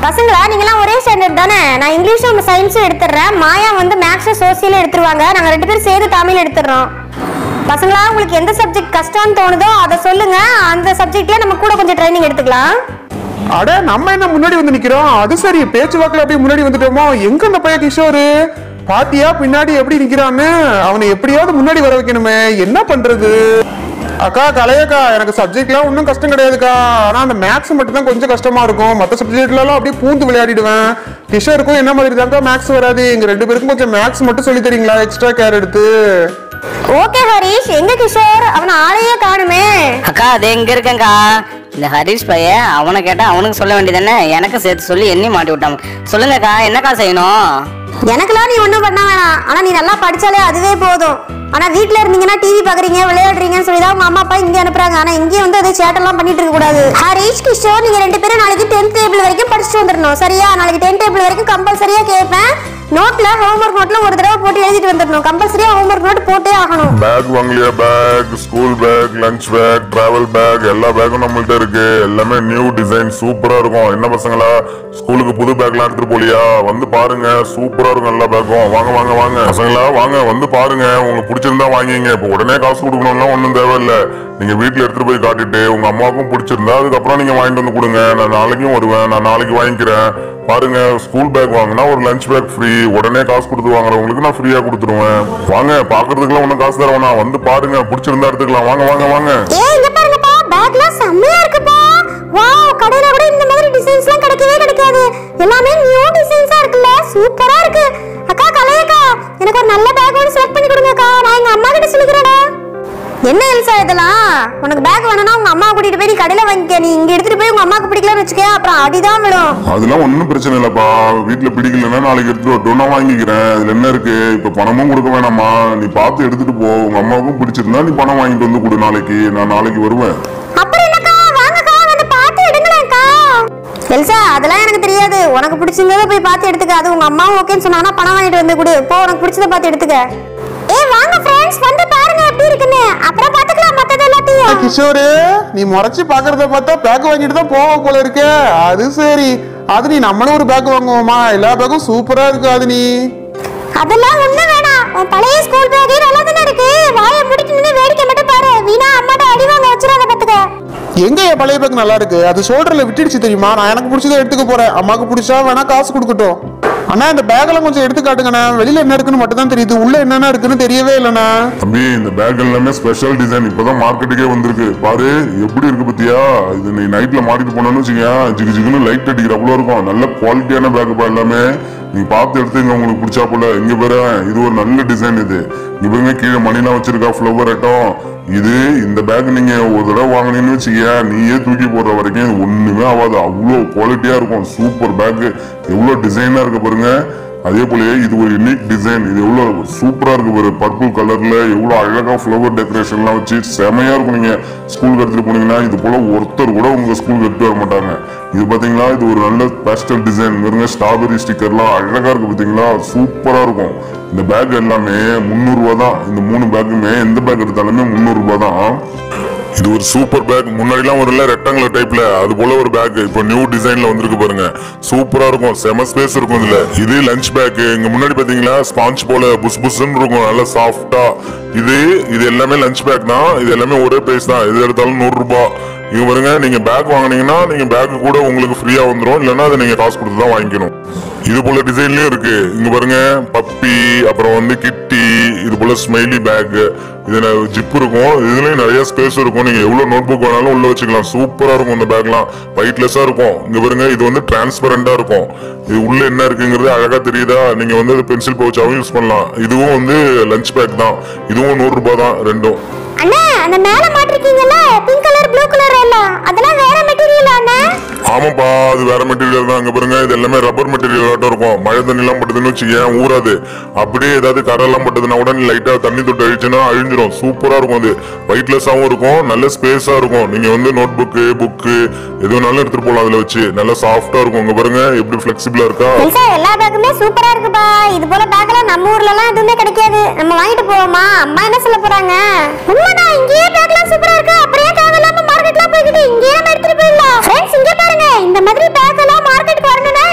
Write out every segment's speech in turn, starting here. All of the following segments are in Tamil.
பசங்களா நீங்களாம் ஒரே ஸ்டாண்டர்ட் தானே நான் இங்கிலீஷும் சயின்ஸும் எடுத்துடுறேன் மாயா வந்து மேக்ஸும் சோசியலும் எடுத்துருவாங்க நாங்க ரெண்டு பேரும் சேர்த்து தமிழ் எடுத்துடுறோம் பசங்களா உங்களுக்கு எந்த சப்ஜெக்ட் கஷ்டம்னு தோணுதோ அதை சொல்லுங்க அந்த சப்ஜெக்ட்ல நம்ம கூட கொஞ்சம் ட்ரைனிங் எடுத்துக்கலாம் அட நம்ம என்ன முன்னாடி வந்து நிக்கிறோம் அது சரி பேச்சு வாக்குல அப்படியே முன்னாடி வந்துட்டோமோ எங்க அந்த பையன் கிஷோரு பாத்தியா பின்னாடி எப்படி நிக்கிறான்னு அவனை எப்படியாவது முன்னாடி வர வைக்கணுமே என்ன பண்றது அக்கா கலையக்கா எனக்கு சப்ஜெக்ட்லாம் ஒன்றும் கஷ்டம் கிடையாதுக்கா ஆனா அந்த மேக்ஸ் மட்டும் தான் கொஞ்சம் கஷ்டமா இருக்கும் மற்ற சப்ஜெக்ட்லாம் அப்படியே பூந்து விளையாடிடுவேன் கிஷோருக்கும் என்ன மாதிரி தான்க்கா மேக்ஸ் வராது எங்க ரெண்டு பேருக்கும் கொஞ்சம் மேக்ஸ் மட்டும் சொல்லி தரீங்களா எக்ஸ்ட்ரா கேர் எடுத்து ஓகே ஹரிஷ் எங்க கிஷோர் அவன் ஆளையே காணுமே அக்கா அது எங்க இருக்கேங்க்கா இந்த ஹரிஷ் பையன் அவனை கேட்டா அவனுக்கு சொல்ல வேண்டியதானே எனக்கு சேர்த்து சொல்லி என்னையும் மாட்டி விட்டாங்க சொல்லுங்கக்கா என்னக்கா செய்யணும் எனக்கெல்லாம் நீ ஒன்றும் பண்ண வேணாம் ஆனா நீ நல்லா படிச்சாலே அதுவே போதும் ஆனா வீட்ல இருந்தீங்கன்னா டிவி பாக்குறீங்க விளையாடுறீங்கன்னு சொல்லி தான் உங்க அம்மா அப்பா இங்க அனுப்புறாங்க ஆனா இங்கே வந்து அதே சேட்டெல்லாம் பண்ணிட்டு இருக்க கூடாது ஹரிஷ் கிஷோர் நீங்க ரெண்டு பேரும் நாளைக்கு டென்த் டேபிள் வரைக்கும் படிச்சுட்டு வந்துடணும் சரியா நாளைக்கு டென்த் டேபிள் வரைக்கும் கம்பல்சரியா கேட்பேன் நோட்ல ஹோம்ஒர்க் நோட்ல ஒரு தடவை போட்டு எழுதிட்டு வந்துடணும் கம்பல்சரியா ஹோம்ஒர்க் நோட் போட்டே ஆகணும் பேக் வாங்கலையா bag school bag lunch bag travel bag எல்லா பேக்கும் நம்மள்ட்ட இருக்கு எல்லாமே நியூ டிசைன் சூப்பரா இருக்கும் என்ன பசங்களா ஸ்கூலுக்கு புது பேக்லாம் எடுத்துட்டு போலியா வந்து பாருங்க சூப்பரா இருக்கும் எல்லா பேக்கும் வாங்க வாங்க வாங்க பசங்களா வாங்க வந்து பாருங்க உங்களுக்கு பிடிச்சிருந்தா வாங்கிங்க இப்போ உடனே காசு கொடுக்கணும்லாம் ஒன்றும் தேவையில்ல நீங்க வீட்ல எடுத்துட்டு போய் காட்டிட்டு உங்க அம்மாவுக்கும் பிடிச்சிருந்தா அதுக்கப்புறம் நீங்க வாங்கிட்டு வந்து கொடுங்க நான் நாளைக்கும் வருவேன் நான் நாளைக்கு வாங்கிக்கிறேன் பாருங்க ஸ்கூல் பேக் வாங்கினா ஒரு லஞ்ச் பேக் ஃப்ரீ உடனே காசு கொடுத்து வாங்குறவங்களுக்கு நான் ஃப்ரீயா கொடுத்துருவேன் வாங்க பாக்குறதுக்குலாம் ஒன்றும் காசு தர வேணாம் வந்து பாருங்க பிடிச்சிருந்தா எடுத்துக்கலாம் வாங்க வாங்க வாங்க ஏய் இங்க பாருங்கப்பா பேக்லாம் செம்மையா இருக்குப்பா வாவ் கடையில கூட இந்த மாதிரி டிசைன்ஸ்லாம் கிடைக்கவே கிடைக்காது எல்லாமே நியூ டிசைன்ஸா இருக்குல்ல சூப்பரா இருக்கு அக்கா கலையக்கா எனக்கு ஒரு நல்ல பேக் ஒன்று செலக்ட் பண்ணி கொடுங்கக்கா நான் எங்க அம்மா கிட்ட சொல்லிக்கிறேன்டா என்ன எல்சா இதெல்லாம் உனக்கு பேக் வேணும்னா உங்க அம்மா கூட்டிட்டு போய் நீ கடையில வாங்கிக்க நீ இங்க எடுத்துட்டு போய் உங்க அம்மாக்கு பிடிக்கலன்னு வச்சுக்க அப்புறம் அடிதான் விடும் அதெல்லாம் ஒன்றும் பிரச்சனை இல்லப்பா வீட்டுல பிடிக்கலன்னா நாளைக்கு எடுத்துட்டு வரட்டும் நான் வாங்கிக்கிறேன் அதுல என்ன இருக்கு இப்ப பணமும் கொடுக்க வேணாமா நீ பார்த்து எடுத்துட்டு போ உங்க அம்மாவுக்கும் பிடிச்சிருந்தா நீ பணம் வாங்கிட்டு வந்து கொடு நாளைக்கு நான் நாளைக்கு வருவேன் அப்புறம் என்னக்கா வாங்கக்கா வந்து பார்த்து எடுங்களேன்க்கா எல்சா அதெல்லாம் எனக்கு தெரியாது உனக்கு பிடிச்சிருந்ததை போய் பார்த்து எடுத்துக்க அது உங்க அம்மாவும் ஓகேன்னு சொன்னாங்கன்னா பணம் வாங்கிட்டு வந்து கொடு போ உனக்கு பிடிச்சதை பார்த்து எடுத்துக்க ஏய் வாங்க ஃப்ரெண்ட்ஸ் வந்து பாருங்க எப்படி இருக்குன்னு அப்புறம் பார்த்துக்கலாம் மத்தது எல்லாத்தையும் கிஷோரு நீ முறைச்சு பாக்குறத பார்த்தா பேக் வாங்கிட்டு தான் போவ போல இருக்கே அது சரி அது நீ நம்மளும் ஒரு பேக் வாங்குவோமா எல்லா பேக்கும் சூப்பரா இருக்கு அது நீ அதெல்லாம் ஒண்ணு வேணாம் உன் பழைய ஸ்கூல் பேக்கே நல்லா தானே இருக்கு வாயை முடிட்டு நின்று வேடிக்கை மட்டும் பாரு வீணா அம்மாட்ட அடி வாங்க வச்சிடாத பாத்துக்க எங்க என் பழைய பேக் நல்லா இருக்கு அது ஷோல்டர்ல விட்டுடுச்சு தெரியுமா நான் எனக்கு பிடிச்சதை எடுத்துக்க போறேன் அம்மாக்கு பிடிச்சா வேணா காசு கொடுக்கட்டும் அண்ணா இந்த பேக்கெல்லாம் கொஞ்சம் எடுத்து காட்டுங்கண்ணா வெளியில என்ன இருக்குன்னு மட்டும் தான் தெரியுது உள்ள என்னென்ன இருக்குன்னு தெரியவே இல்லைண்ணா தம்பி இந்த பேக் எல்லாமே ஸ்பெஷல் டிசைன் இப்பதான் மார்க்கெட்டுக்கே வந்திருக்கு பாரு எப்படி இருக்கு பத்தியா இது நீ நைட்ல மாட்டிட்டு போனோம்னு வச்சுக்கோங்க ஜிகு ஜிகுன்னு லைட் அடிக்கிறப்பல இருக்கும் நல்ல குவாலிட்டியான பேக் எல்லாமே நீ பார்த்து எடுத்துங்க உங்களுக்கு பிடிச்சா போல இங்க பாரு இது ஒரு நல்ல டிசைன் இது இங்க பாருங்க கீழே மணிலாம் வச்சிருக்கா ஃப்ளவர் ஐட்டம் இது இந்த பேக் நீங்க ஒரு தடவை வாங்கினீங்கன்னு வச்சுக்க நீயே தூக்கி போடுற வரைக்கும் இது ஒண்ணுமே ஆகாது அவ்வளோ குவாலிட்டியா இருக்கும் சூப்பர் பேக் எவ்வளோ டிசைனா இருக்கு பாருங்க அதே போலயே இது ஒரு யூனிக் டிசைன் இது எவ்வளவு சூப்பரா இருக்கு பாரு பர்பிள் கலர்ல எவ்வளவு அழகா ஃப்ளவர் டெக்கரேஷன்லாம் வச்சு செமையா இருக்கும் நீங்க ஸ்கூலுக்கு எடுத்துட்டு போனீங்கன்னா இது போல ஒருத்தர் கூட உங்க ஸ்கூலுக்கு எடுத்துட்டு வர மாட்டாங்க இது பாத்தீங்களா இது ஒரு நல்ல பேஸ்டல் டிசைன் பாருங்க ஸ்ட்ராபெரி ஸ்டிக்கர்லாம் அழகா இருக்கு பாத்தீங்களா சூப்பரா இருக்கும் இந்த பேக் எல்லாமே முந்நூறு ரூபாய் தான் இந்த மூணு பேக்குமே எந்த பேக் எடுத்தாலுமே முந்நூறு ரூபாய் தான் இது ஒரு சூப்பர் பேக் முன்னாடிலாம் ஒரு ரெக்டாங்குலர் டைப்ல அது போல ஒரு பேக் இப்போ நியூ டிசைன்ல வந்திருக்கு பாருங்க சூப்பரா இருக்கும் செம ஸ்பேஸ் இருக்கும் இதுல இது லஞ்ச் பேக் இங்க முன்னாடி பாத்தீங்களா ஸ்பாஞ்ச் போல புஸ் புஸ்ன்னு இருக்கும் நல்லா சாஃப்டா இது இது எல்லாமே லஞ்ச் பேக் தான் இது எல்லாமே ஒரே பிரைஸ் தான் எது எடுத்தாலும் நூறு ரூபாய் இங்க பாருங்க நீங்க பேக் வாங்குனீங்கன்னா நீங்க பேக் கூட உங்களுக்கு ஃப்ரீயா வந்துரும் இல்லைன்னா அதை நீங்க காசு கொடுத்து தான் வாங்கிக்கணும் இது போல டிசைன்லயும் இருக்கு இங்க பாருங்க பப்பி அப்புறம் வந்து கிட்டி இது போல ஸ்மைலி பேக் இதுல ஜிப் இருக்கும் இதுலயும் நிறைய ஸ்பேஸ் இருக்கும் நீங்க எவ்வளவு நோட் புக் வேணாலும் உள்ள வச்சுக்கலாம் சூப்பரா இருக்கும் இந்த பேக்லாம் வெயிட்லெஸ்ஸா இருக்கும் இங்க பாருங்க இது வந்து டிரான்ஸ்பரண்டா இருக்கும் இது உள்ள என்ன இருக்குங்கிறது அழகா தெரியுதா நீங்க வந்து பென்சில் பவுச்சாவும் யூஸ் பண்ணலாம் இதுவும் வந்து லஞ்ச் பேக் தான் இதுவும் நூறு ரூபாய் தான் ரெண்டும் அண்ணா அந்த மேல மாட்டிருக்கீங்கல்ல பிங்க் கலர் ப்ளூ கலர் எல்லாம் அதெல்லாம் வேற மெட்டீரியல் அண்ணா ஆமாப்பா அது வேற மெட்டீரியல் தான் அங்க பாருங்க இது எல்லாமே ரப்பர் மெட்டீரியல் ஆட்டம் இருக்கும் மழை தண்ணி எல்லாம் பட்டதுன்னு வச்சுக்கேன் ஊறாது அப்படியே ஏதாவது கரெல்லாம் பட்டதுன்னா கூட லைட்டா தண்ணி தொட்டு அழிச்சுன்னா அழிஞ்சிரும் சூப்பரா இருக்கும் அது வெயிட்லெஸ்ஸாவும் இருக்கும் நல்ல ஸ்பேஸா இருக்கும் நீங்க வந்து நோட் புக்கு புக்கு எது வேணாலும் எடுத்துட்டு போகலாம் அதுல வச்சு நல்லா சாஃப்டா இருக்கும் இங்க பாருங்க எப்படி பிளெக்சிபிளா இருக்கா எல்சா எல்லா பேக்குமே சூப்பரா இருக்குப்பா இது போல பேக்கெல்லாம் நம்ம ஊர்ல எல்லாம் எதுவுமே கிடைக்காது நம்ம வாங்கிட்டு போவோமா அம்மா என்ன சொல்ல போறாங்க உண்மைதான் இங்கேயே பேக்லாம் சூப்பரா இருக்கு அப்படியே தேவையில்லாம மார்க்கெட்லாம் போய்கிட்டு இங்கேயே நம்ம எடுத்துட்டு போயிடலாம் ஃப்ரெண்ட்ஸ் இங்க பாருங்க இந்த மாதிரி பேக் எல்லாம் மார்க்கெட்டுக்கு வரணும்னா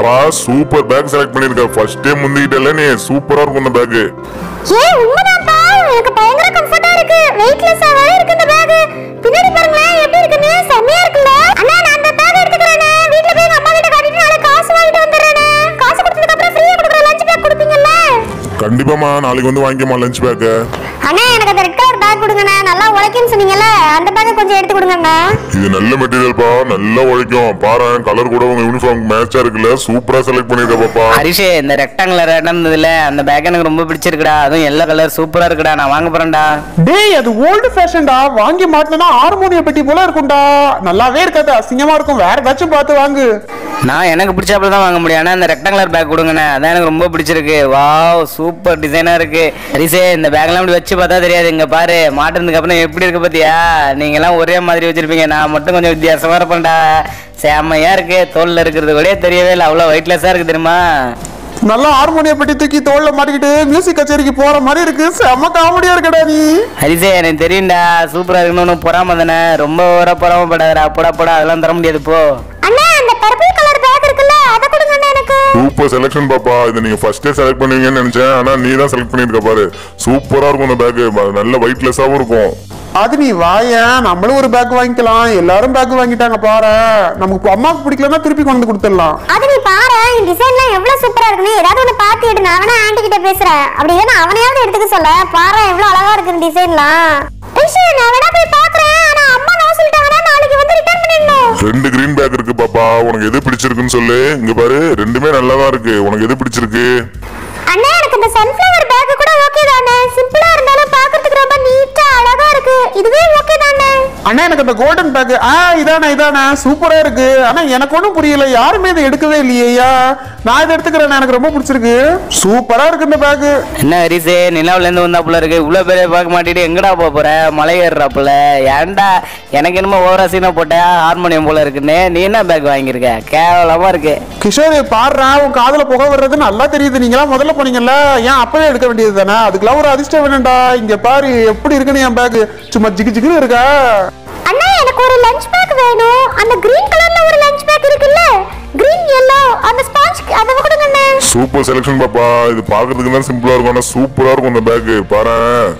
பாப்பா சூப்பர் பேக் செலக்ட் பண்ணிருக்க ஃபர்ஸ்ட் டைம் முந்திக்கிட்டல நீ சூப்பரா இருக்கும் இந்த பேக் ஏய் உண்மைதான்ப்பா எனக்கு பயங்கர கம்ஃபர்ட்டா இருக்கு வெயிட்லெஸ்ஸா வேற இருக்கு இந்த பேக் பின்னாடி பாருங்களேன் எப்படி இருக்குன்னு செம்மையா இருக்குல்ல அண்ணா நான் அந்த பேக் எடுத்துக்கறேனே வீட்ல போய் எங்க அம்மா கிட்ட காட்டிட்டு நாளைக்கு காசு வாங்கிட்டு வந்துடுறேனே காசு கொடுத்ததுக்கு அப்புறம் ஃப்ரீயா கொடுக்குற லஞ்ச் பேக் கொடுப்பீங்கல்ல கண்டிப்பாமா நாளைக்கு வந்து வாங்கிக்கமா லஞ்ச் பேக்கு அண்ணா எனக்கு அந்த ரெட் கலர் பேக் கொடுங்கண்ணே நல்லா உழைக்கும்னு சொன்னீங்கல்ல அந்த பேக்கை கொஞ்சம் எடுத்து கொடுங்கண்ணா இது நல்ல மெட்டீரியல்ப்பா நல்லா உழைக்கும் பாரு கலர் கூட உங்க யூனிஃபார்ம் மேட்சா இருக்குல்ல சூப்பரா செலக்ட் பண்ணிருக்க பாப்பா ஹரிஷே இந்த ரெக்டாங்குலர் இருந்ததுல அந்த பேக் எனக்கு ரொம்ப பிடிச்சிருக்குடா அதுவும் எல்லோ கலர் சூப்பரா இருக்குடா நான் வாங்க போறேன்டா டேய் அது ஓல்டு ஃபேஷன்டா வாங்கி மாட்டினா ஹார்மோனிய பெட்டி போல இருக்கும்டா நல்லாவே இருக்காது அசிங்கமா இருக்கும் வேற ஏதாச்சும் பார்த்து வாங்கு நான் எனக்கு பிடிச்சாப்புல தான் வாங்க முடியும் ஆனா இந்த ரெக்டாங்குலர் பேக் கொடுங்கண்ணே அதான் எனக்கு ரொம்ப பிடிச்சிருக்கு வாவ் சூப்பர் டிசைனா இருக்கு ஹரிஷே இந்த பேக்லாம் இப்படி வச்சு பார்த்தா தெரியாது இங்க பாரு மாட்டினதுக்கு அப்புறம் எப்படி இருக்கு பாத்தியா நீங்க எல்லாம் ஒரே மாதிரி வச்சிருப்பீங்க நான் மட்டும் கொஞ்சம் வித்தியாசமா இருப்பேன்டா செம்மையா இருக்கு தோல்ல இருக்கிறது கூட தெரியவே இல்லை அவ்வளோ வெயிட்லெஸ்ஸா இருக்கு தெரியுமா நல்லா ஹார்மோனிய பெட்டி தூக்கி தோல்ல மாட்டிக்கிட்டு மியூசிக் கச்சேரிக்கு போற மாதிரி இருக்கு செம்ம காமெடியா இருக்கடா நீ ஹரிசே எனக்கு தெரியும்டா சூப்பரா இருக்கணும்னு பொறாம தானே ரொம்ப ஓர பொறாமப்படாதடா போடா போடா அதெல்லாம் தர முடியாது போ அண்ணா அந்த பர்பிள் கலர் பேக் இருக்குல்ல அதை கொடுங்கண்ணா எனக்கு சூப்பர் செலக்ஷன் பாப்பா இது நீங்க ஃபர்ஸ்டே செலக்ட் பண்ணுவீங்கன்னு நினைச்சேன் ஆனா நீ தான் செலக்ட் பண்ணிருக்க பாரு சூப்பரா இருக்கும் இந்த பேக் நல்ல வெயிட்லெஸ்ஸாவும் இருக்கும் அது நீ வாயேன் நம்மளும் ஒரு பேக் வாங்கிக்கலாம் எல்லாரும் பேக் வாங்கிட்டாங்க பாரு நமக்கு அம்மாவுக்கு பிடிக்கலன்னா திருப்பி கொண்டு வந்து கொடுத்துடலாம் அது நீ பாரு இந்த டிசைன்லாம் எவ்வளவு சூப்பரா இருக்குன்னு ஏதாவது ஒண்ணு பார்த்து எடு நான் வேணா ஆண்டி கிட்ட பேசுறேன் அப்படி இல்லைன்னா அவனையாவது எடுத்துக்க சொல்ல பாரு எவ்வளவு அழகா இருக்கு டிசைன்லாம் ரிஷி நான் வேணா போய் பாக்குறேன் ஆனா அம்மா நான் சொல்லிட்டாங்கன்னா நாளைக்கு வந்து ரிட்டர்ன் பண்ணிடணும் ரெண்டு கிரீன் பேக் இருக்கு பாப்பா உனக்கு எது பிடிச்சிருக்குன்னு சொல்லு இங்க பாரு ரெண்டுமே நல்லா தான் இருக்கு உனக்கு எது பிடிச்சிருக்கு அண்ணா எனக்கு இந்த சன்ஃப்ளவர் பேக் கூட ஓகே தானே சிம்பிளா இருந்தாலும் பார்க்கிறதுக்கு ரொம்ப நீட்டா அழகா இருக்கு இதுவே ஓகே தானே அண்ணா எனக்கு அந்த கோல்டன் பேக் ஆ இதானே இதானே சூப்பரா இருக்கு ஆனா எனக்கு ஒன்றும் புரியல யாருமே இதை எடுக்கவே இல்லையா நான் இதை எடுத்துக்கிறேன் எனக்கு ரொம்ப பிடிச்சிருக்கு சூப்பரா இருக்கு இந்த பேக் என்ன ஹரிசே நிலாவுல இருந்து வந்தாப்புல இருக்கு இவ்வளவு பெரிய பார்க்க மாட்டிட்டு எங்கடா போக போற மலை ஏறுறாப்புல ஏன்டா எனக்கு என்னமோ ஓவரா சீனா போட்ட ஹார்மோனியம் போல இருக்குன்னு நீ என்ன பேக் வாங்கியிருக்க கேவலமா இருக்கு கிஷோர் பாடுறா உன் காதுல புகை வர்றது நல்லா தெரியுது நீங்களாம் முதல்ல போனீங்கல்ல ஏன் அப்பவே எடுக்க வேண்டியது தானே அதுக்கெல்லாம் ஒரு அதிர்ஷ்டம் வேணும்டா இங்க பாரு எப்படி இருக்குன்னு என் பேக் சும்மா ஜிகு ஜிகுன்னு இருக்கா அண்ணா எனக்கு ஒரு லஞ்ச் பேக் வேணும் அந்த கிரீன் கலர்ல ஒரு லஞ்ச் பேக் இருக்குல்ல கிரீன் yellow அந்த ஸ்பாஞ்ச் அதை கொடுங்க அண்ணா சூப்பர் செலக்ஷன் பாப்பா இது பாக்குறதுக்கு தான் சிம்பிளா இருக்கும் ஆனா சூப்பரா இருக்கும் இந்த பேக் பாரு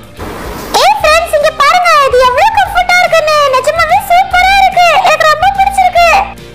ஏய் ஃப்ரெண்ட்ஸ் இங்க பாருங்க இது எவ்வளவு கம்ஃபர்ட்டா இருக்குன்னு நிஜமாவே சூப்பரா இருக்கு எனக்கு ரொம்ப பிடிச்சிருக்கு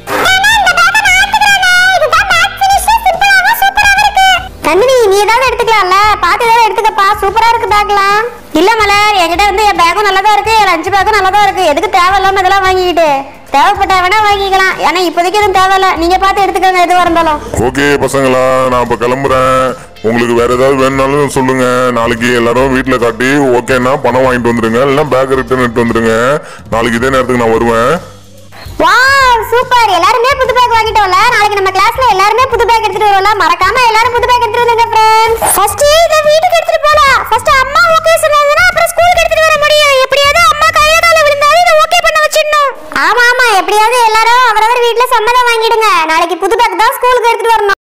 நந்தினி நீ ஏதாவது எடுத்துக்கலாம்ல பார்த்து ஏதாவது எடுத்துக்கப்பா சூப்பரா இருக்கு பேக்லாம் இல்ல மலர் என்கிட்ட வந்து என் பேக்கும் நல்லா தான் இருக்கு என் லஞ்ச் பேக்கும் நல்லா தான் இருக்கு எதுக்கு தேவையில்லாம இதெல்லாம் வாங்கிக்கிட்டு தேவைப்பட்டா வேணா வாங்கிக்கலாம் ஏன்னா இப்போதைக்கு எதுவும் தேவையில்ல நீங்க பார்த்து எடுத்துக்கோங்க எதுவா இருந்தாலும் ஓகே பசங்களா நான் இப்ப கிளம்புறேன் உங்களுக்கு வேற ஏதாவது வேணும்னாலும் சொல்லுங்க நாளைக்கு எல்லாரும் வீட்ல காட்டி ஓகேன்னா பணம் வாங்கிட்டு வந்துருங்க இல்லைன்னா பேக் ரிட்டர்ன் எடுத்து வந்துருங்க நாளைக்கு இதே நேரத்துக்கு நான் வருவேன் வாவ் சூப்பர் எல்லாருமே புது பேக் வாங்கிட்டோம்ல நாளைக்கு நம்ம கிளாஸ்ல எல்லாருமே புது பேக் எடுத்துட்டு வருவோம்ல மறக்காம எல்லாரும் புது பேக் எடுத்துட்டு வந்துருங்க ஃப்ரெண்ட்ஸ் ஃபர்ஸ்ட் இத வீட்டுக்கு எடுத்துட்டு போலாம் ஃபர்ஸ்ட்